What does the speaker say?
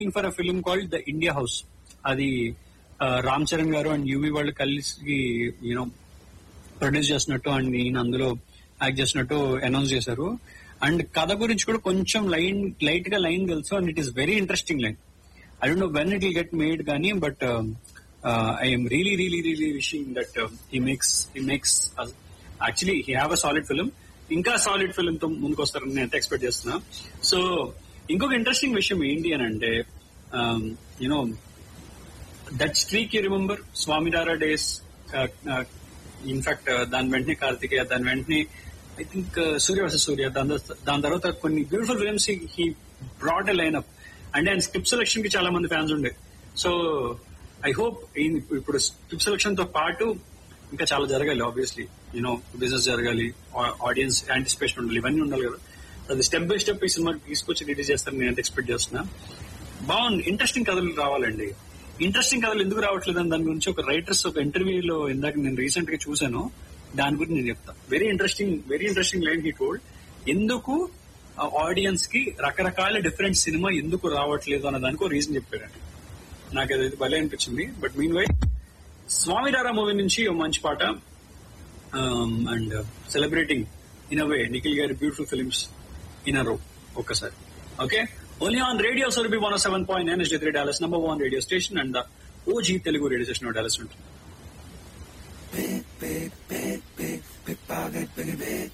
for a film called the India House అది ఆ, రామ్ చరణ్ గారు అండ్ యూవి వాళ్ళు కలిసి యూనో ప్రొడ్యూస్ చేసినట్టు అండ్ నేను అందులో యాక్ట్ చేసినట్టు అనౌన్స్ చేశారు అండ్ కథ గురించి కూడా కొంచెం లైన్ లైట్ గా లైన్ తెలుసు and it is very interesting line I don't know when it will get made కానీ but I'm really really really wishing that he makes he makes actually he have a solid film ఇంకా solid film తో ముందుకు వస్తారని నేను expect చేస్తున్నా so ఇంకొక interesting విషయం ఏంటి అని అంటే you know that streak you remember Swamyrara days in fact దాని వెంటనే కార్తికేయ దాని వెంటనే I think Surya versus Surya దాని తర్వా- దాని తర్వాత కొన్ని beautiful films he brought a line up and ఆయన స్క్రిప్ట్ సెలక్షన్ కి చాలా మంది ఫ్యాన్స్ ఉండే సో ఐ హోప్ ఇప్పుడు స్క్రిప్ట్ సెలక్షన్ తో పాటు ఇంకా చాలా జరగాలి ఆబ్వియస్లీ యూనో బిజినెస్ జరగాలి ఆడియన్స్ యాంటిసిపేషన్ ఉండాలి ఇవన్నీ ఉండాలి కదా అది స్టెప్ బై స్టెప్ ఈ సినిమా తీసుకొచ్చి రిలీజ్ చేస్తారని నేను ఎక్స్పెక్ట్ చేస్తున్నా బాగుంది ఇంట్రెస్టింగ్ కథలు రావాలండి ఇంట్రెస్టింగ్ కథలు ఎందుకు రావట్లేదు అని దాని గురించి ఒక రైటర్స్ ఒక ఇంటర్వ్యూలో ఇందాక నేను రీసెంట్ గా చూశాను దాని గురించి నేను చెప్తా very interesting very interesting line he told ఎందుకు ఆడియన్స్ కి రకరకాల డిఫరెంట్ సినిమా ఎందుకు రావట్లేదు అన్న దానికి ఒక రీజన్ చెప్పారండి నాకు అది భలే అనిపించింది but meanwhile Swamyrara movie నుంచి ఒక మంచి పాట and celebrating in a way Nikhil గారి beautiful films in a row ఒక్కసారి okay only on radio Surabhi one seven point nine S three Dallas number one radio station and OG Telugu radio station Dallas ఉంటుంది